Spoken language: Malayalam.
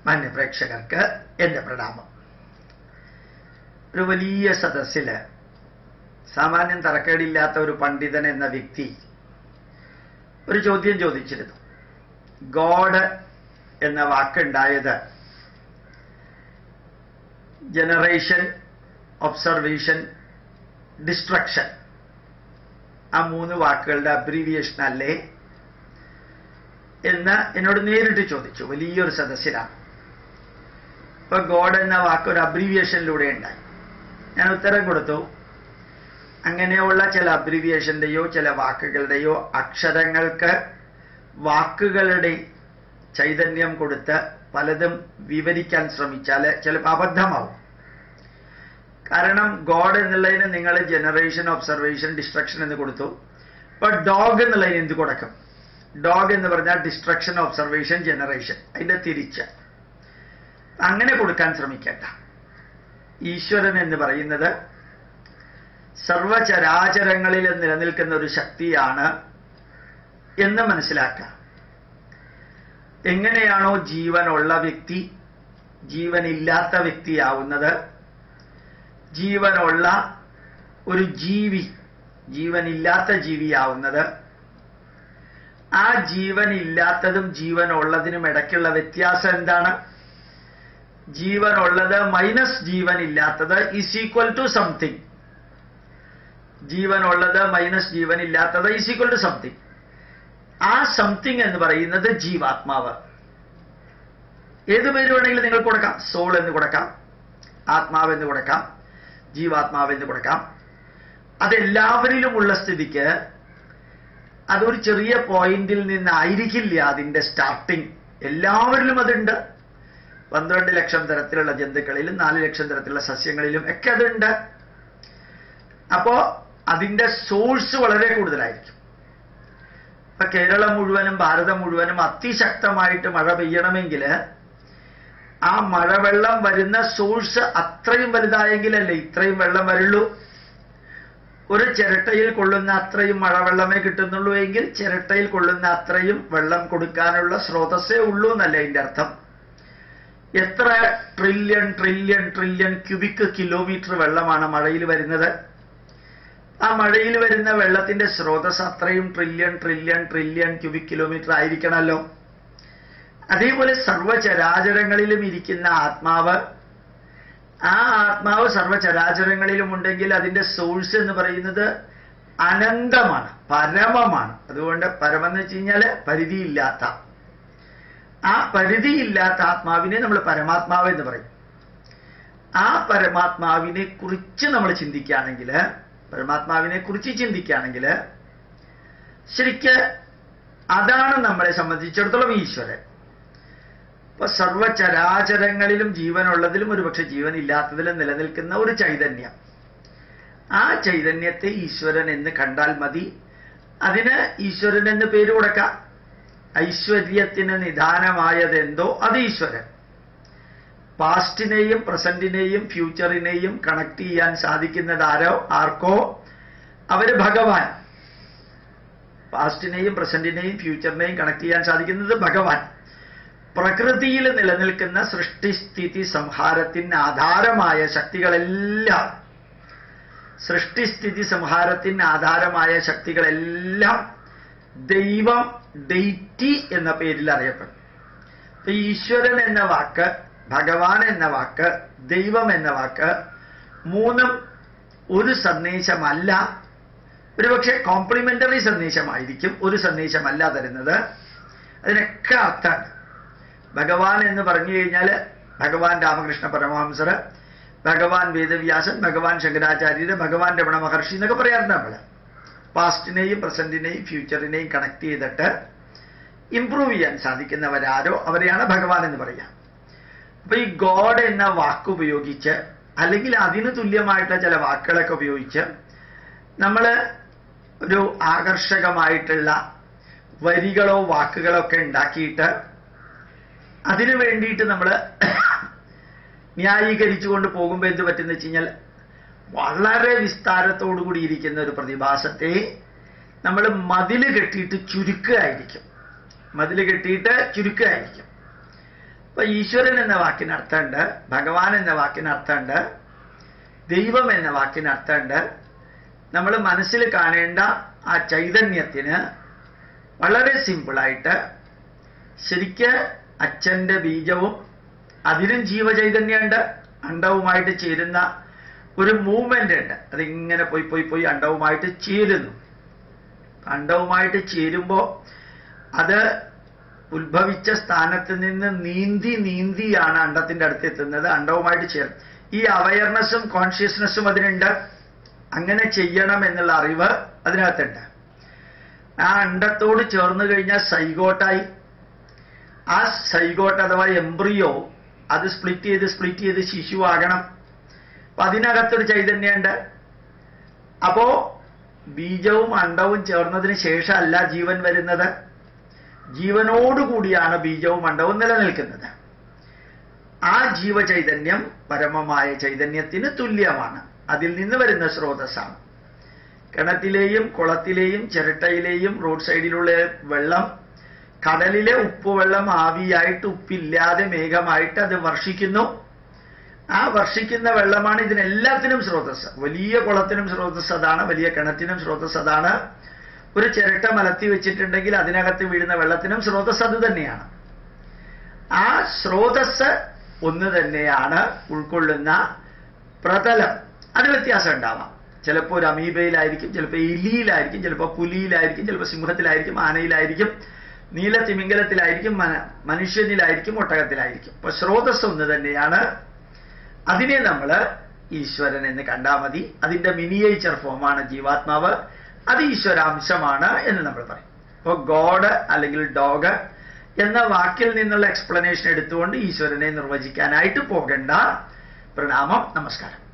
മാന്യപ്രേക്ഷകർക്ക് എൻ്റെ പ്രണാമം ഒരു വലിയ സദസ്സില് സാമാന്യം തറക്കേടില്ലാത്ത ഒരു പണ്ഡിതൻ എന്ന വ്യക്തി ഒരു ചോദ്യം ചോദിച്ചിരുന്നു ഗോഡ് എന്ന വാക്കുണ്ടായത് ജനറേഷൻ ഒബ്സർവേഷൻ ഡിസ്ട്രക്ഷൻ ആ മൂന്ന് വാക്കുകളുടെ അബ്രീവിയേഷൻ അല്ലേ എന്ന് എന്നോട് നേരിട്ട് ചോദിച്ചു വലിയൊരു സദസ്സിലാണ് ഇപ്പൊ ഗോഡ് എന്ന വാക്ക് ഒരു അബ്രീവിയേഷനിലൂടെ ഉണ്ടായി ഞാൻ ഉത്തരം കൊടുത്തു അങ്ങനെയുള്ള ചില അബ്രീവിയേഷന്റെയോ ചില വാക്കുകളുടെയോ അക്ഷരങ്ങൾക്ക് വാക്കുകളുടെ ചൈതന്യം കൊടുത്ത് പലതും വിവരിക്കാൻ ശ്രമിച്ചാൽ ചിലപ്പോൾ അബദ്ധമാവും കാരണം ഗോഡ് എന്നുള്ളതിന് നിങ്ങൾ ജനറേഷൻ ഒബ്സർവേഷൻ ഡിസ്ട്രക്ഷൻ എന്ന് കൊടുത്തു ഇപ്പൊ ഡോഗ് എന്നുള്ളതിന് എന്ത് കൊടുക്കും ഡോഗ് എന്ന് പറഞ്ഞാൽ ഡിസ്ട്രക്ഷൻ ഒബ്സർവേഷൻ ജനറേഷൻ അതിന്റെ തിരിച്ച് അങ്ങനെ കൊടുക്കാൻ ശ്രമിക്കേണ്ട ഈശ്വരൻ എന്ന് പറയുന്നത് സർവചരാചരങ്ങളിൽ നിലനിൽക്കുന്ന ഒരു ശക്തിയാണ് എന്ന് മനസ്സിലാക്കുക എങ്ങനെയാണോ ജീവനുള്ള വ്യക്തി ജീവനില്ലാത്ത വ്യക്തിയാവുന്നത് ജീവനുള്ള ഒരു ജീവി ജീവനില്ലാത്ത ജീവിയാവുന്നത് ആ ജീവനില്ലാത്തതും ജീവനുള്ളതിനും ഇടയ്ക്കുള്ള വ്യത്യാസം എന്താണ് ജീവനുള്ളത് മൈനസ് ജീവനില്ലാത്തത് ഈസ് ഈക്വൽ ടു സംതിങ് ജീവനുള്ളത് മൈനസ് ജീവനില്ലാത്തത് ഈസ് ഈക്വൽ ടു സംതിങ് ആ സംതിങ് എന്ന് പറയുന്നത് ജീവാത്മാവ് ഏത് പേര് വേണമെങ്കിലും നിങ്ങൾ കൊടുക്കാം സോൾ എന്ന് കൊടുക്കാം ആത്മാവ് എന്ന് കൊടുക്കാം ജീവാത്മാവ് എന്ന് കൊടുക്കാം അതെല്ലാവരിലുമുള്ള സ്ഥിതിക്ക് അതൊരു ചെറിയ പോയിന്റിൽ നിന്നായിരിക്കില്ല അതിന്റെ സ്റ്റാർട്ടിങ് എല്ലാവരിലും അതുണ്ട് പന്ത്രണ്ട് ലക്ഷം തരത്തിലുള്ള ജന്തുക്കളിലും നാല് ലക്ഷം തരത്തിലുള്ള സസ്യങ്ങളിലും ഒക്കെ അതുണ്ട് അപ്പോ അതിന്റെ സോഴ്സ് വളരെ കൂടുതലായിരിക്കും ഇപ്പൊ കേരളം മുഴുവനും ഭാരതം മുഴുവനും അതിശക്തമായിട്ട് മഴ പെയ്യണമെങ്കിൽ ആ മഴവെള്ളം വരുന്ന സോഴ്സ് അത്രയും വലുതായെങ്കിലല്ലേ ഇത്രയും വെള്ളം വരുള്ളൂ ഒരു ചിരട്ടയിൽ കൊള്ളുന്ന അത്രയും മഴവെള്ളമേ കിട്ടുന്നുള്ളൂ എങ്കിൽ ചിരട്ടയിൽ കൊള്ളുന്ന അത്രയും വെള്ളം കൊടുക്കാനുള്ള സ്രോതസ്സേ ഉള്ളൂ എന്നല്ലേ അതിന്റെ അർത്ഥം എത്ര trillion trillion trillion cubic kilometre വെള്ളമാണ് മഴയിൽ വരുന്നത് ആ മഴയിൽ വരുന്ന വെള്ളത്തിന്റെ സ്രോതസ് അത്രയും trillion trillion trillion cubic kilometre ആയിരിക്കണമല്ലോ അതേപോലെ സർവചരാചരങ്ങളിലും ഇരിക്കുന്ന ആത്മാവ് ആ ആത്മാവ് സർവചരാചരങ്ങളിലും ഉണ്ടെങ്കിൽ അതിന്റെ സോഴ്സ് എന്ന് പറയുന്നത് അനന്തമാണ് പരമമാണ് അതുകൊണ്ട് പരമെന്ന് വെച്ച് കഴിഞ്ഞാല് പരിധിയില്ലാത്ത ആ പരിധിയില്ലാത്ത ആത്മാവിനെ നമ്മൾ പരമാത്മാവ് എന്ന് പറയും ആ പരമാത്മാവിനെ കുറിച്ച് നമ്മൾ ചിന്തിക്കുകയാണെങ്കിൽ പരമാത്മാവിനെ കുറിച്ച് ചിന്തിക്കുകയാണെങ്കിൽ ശരിക്ക് അതാണ് നമ്മളെ സംബന്ധിച്ചിടത്തോളം ഈശ്വരൻ ഇപ്പൊ സർവചരാചരങ്ങളിലും ജീവനുള്ളതിലും ഒരുപക്ഷെ ജീവനില്ലാത്തതിലും നിലനിൽക്കുന്ന ഒരു ചൈതന്യം ആ ചൈതന്യത്തെ ഈശ്വരൻ എന്ന് കണ്ടാൽ മതി അതിന് ഈശ്വരൻ എന്ന് പേര് കൊടുക്കാം ഐശ്വര്യത്തിന് നിദാനമായതെന്തോ അത് ഈശ്വരൻ പാസ്റ്റിനെയും പ്രസന്റിനെയും ഫ്യൂച്ചറിനെയും കണക്ട് ചെയ്യാൻ സാധിക്കുന്നത് ആരോ ആർക്കോ അവര് ഭഗവാൻ പാസ്റ്റിനെയും പ്രസന്റിനെയും ഫ്യൂച്ചറിനെയും കണക്ട് ചെയ്യാൻ സാധിക്കുന്നത് ഭഗവാൻ പ്രകൃതിയിൽ നിലനിൽക്കുന്ന സൃഷ്ടിസ്ഥിതി സംഹാരത്തിന് ആധാരമായ ശക്തികളെല്ലാം സൃഷ്ടിസ്ഥിതി സംഹാരത്തിന് ആധാരമായ ശക്തികളെല്ലാം ദൈവം ഡെയ്റ്റി എന്ന പേരിൽ അറിയപ്പെടും അപ്പൊ ഈശ്വരൻ എന്ന വാക്ക് ഭഗവാൻ എന്ന വാക്ക് ദൈവം എന്ന വാക്ക് മൂന്നും ഒരു സന്ദേശമല്ല ഒരുപക്ഷെ കോംപ്ലിമെന്ററി സന്ദേശമായിരിക്കും ഒരു സന്ദേശമല്ല തരുന്നത് അതിനൊക്കെ അർത്ഥമാണ് ഭഗവാൻ എന്ന് പറഞ്ഞു കഴിഞ്ഞാൽ ഭഗവാൻ രാമകൃഷ്ണ പരമഹംസർ ഭഗവാൻ വേദവ്യാസൻ ഭഗവാൻ ശങ്കരാചാര്യര് ഭഗവാൻ രമണ മഹർഷി എന്നൊക്കെ പറയാറുണ്ട് നമ്മള് പാസ്റ്റിനെയും പ്രസന്റിനെയും ഫ്യൂച്ചറിനെയും കണക്ട് ചെയ്തിട്ട് ഇംപ്രൂവ് ചെയ്യാൻ സാധിക്കുന്നവരാരോ അവരെയാണ് ഭഗവാൻ എന്ന് പറയാം അപ്പൊ ഈ ഗോഡ് എന്ന വാക്ക് ഉപയോഗിച്ച് അല്ലെങ്കിൽ അതിന് തുല്യമായിട്ടുള്ള ചില വാക്കുകളൊക്കെ ഉപയോഗിച്ച് നമ്മൾ ഒരു ആകർഷകമായിട്ടുള്ള വരികളോ വാക്കുകളോ ഒക്കെ ഉണ്ടാക്കിയിട്ട് അതിനു വേണ്ടിയിട്ട് നമ്മൾ ന്യായീകരിച്ചുകൊണ്ട് പോകുമ്പോൾ എന്ത് പറ്റുന്ന വെച്ച് കഴിഞ്ഞാൽ വളരെ വിസ്താരത്തോടു കൂടി ഇരിക്കുന്ന ഒരു പ്രതിഭാസത്തെ നമ്മൾ മതില് കെട്ടിയിട്ട് ചുരുക്കുകയായിരിക്കും മതില് കെട്ടിയിട്ട് ചുരുക്കുകയായിരിക്കും അപ്പൊ ഈശ്വരൻ എന്ന വാക്കിന് അർത്ഥമുണ്ട് ഭഗവാൻ എന്ന വാക്കിന് അർത്ഥമുണ്ട് ദൈവം എന്ന വാക്കിന് അർത്ഥമുണ്ട് നമ്മൾ മനസ്സിൽ കാണേണ്ട ആ ചൈതന്യത്തിന് വളരെ സിമ്പിളായിട്ട് ശരിക്ക് അച്ഛന്റെ ബീജവും അതിനും ജീവചൈതന്യമുണ്ട് അണ്ടവുമായിട്ട് ചേരുന്ന ഒരു മൂവ്മെന്റ് ഉണ്ട് അതിങ്ങനെ പോയി പോയി പോയി അണ്ടവുമായിട്ട് ചേരുന്നു അണ്ടവുമായിട്ട് ചേരുമ്പോൾ അത് ഉത്ഭവിച്ച സ്ഥാനത്ത് നിന്ന് നീന്തി നീന്തിയാണ് അണ്ടത്തിന്റെ അടുത്ത് എത്തുന്നത് അണ്ടവുമായിട്ട് ചേരും ഈ അവയർനെസ്സും കോൺഷ്യസ്നെസ്സും അതിനുണ്ട് അങ്ങനെ ചെയ്യണം എന്നുള്ള അറിവ് അതിനകത്തുണ്ട് ആ അണ്ടത്തോട് ചേർന്ന് കഴിഞ്ഞാൽ സൈഗോട്ടായി ആ സൈഗോട്ട് അഥവാ എംബ്രിയോ അത് സ്പ്ലിറ്റ് ചെയ്ത് സ്പ്ലിറ്റ് ചെയ്ത് ശിശുവാകണം അപ്പൊ അതിനകത്തൊരു ചൈതന്യമുണ്ട് അപ്പോ ബീജവും അണ്ടവും ചേർന്നതിന് ശേഷമല്ല ജീവൻ വരുന്നത് ജീവനോടുകൂടിയാണ് ബീജവും അണ്ടവും നിലനിൽക്കുന്നത് ആ ജീവചൈതന്യം പരമമായ ചൈതന്യത്തിന് തുല്യമാണ് അതിൽ നിന്ന് വരുന്ന സ്രോതസ്സാണ് കിണറ്റിലെയും കുളത്തിലെയും ചിരട്ടയിലെയും റോഡ് സൈഡിലുള്ള വെള്ളം കടലിലെ ഉപ്പുവെള്ളം ആവിയായിട്ട് ഉപ്പില്ലാതെ മേഘമായിട്ട് അത് വർഷിക്കുന്നു ആ വർഷിക്കുന്ന വെള്ളമാണ് ഇതിനെല്ലാത്തിനും സ്രോതസ് വലിയ കുളത്തിനും സ്രോതസ് അതാണ് വലിയ കിണറ്റിനും സ്രോതസ് അതാണ് ഒരു ചിരട്ട മലത്തി വെച്ചിട്ടുണ്ടെങ്കിൽ അതിനകത്ത് വീഴുന്ന വെള്ളത്തിനും സ്രോതസ് അത് തന്നെയാണ് ആ സ്രോതസ് ഒന്ന് തന്നെയാണ് ഉൾക്കൊള്ളുന്ന പ്രതലം അത് വ്യത്യാസം ഉണ്ടാവാം ചിലപ്പോൾ ഒരു അമീബയിലായിരിക്കും ചിലപ്പോൾ എലിയിലായിരിക്കും ചിലപ്പോൾ പുലിയിലായിരിക്കും ചിലപ്പോൾ സിംഹത്തിലായിരിക്കും ആനയിലായിരിക്കും നീലത്തിമിംഗലത്തിലായിരിക്കും മന- മനുഷ്യനിലായിരിക്കും ഒട്ടകത്തിലായിരിക്കും അപ്പൊ സ്രോതസ് ഒന്ന് തന്നെയാണ് അതിനെ നമ്മൾ ഈശ്വരൻ എന്ന് കണ്ടാൽ മതി അതിന്റെ മിനിയേച്ചർ ഫോമാണ് ജീവാത്മാവ് അത് ഈശ്വരാംശമാണ് എന്ന് നമ്മൾ പറയും അപ്പോൾ ഗോഡ് അല്ലെങ്കിൽ ഡോഗ് എന്ന വാക്കിൽ നിന്നുള്ള എക്സ്പ്ലനേഷൻ എടുത്തുകൊണ്ട് ഈശ്വരനെ നിർവചിക്കാനായിട്ട് പോകണ്ട പ്രണാമം നമസ്കാരം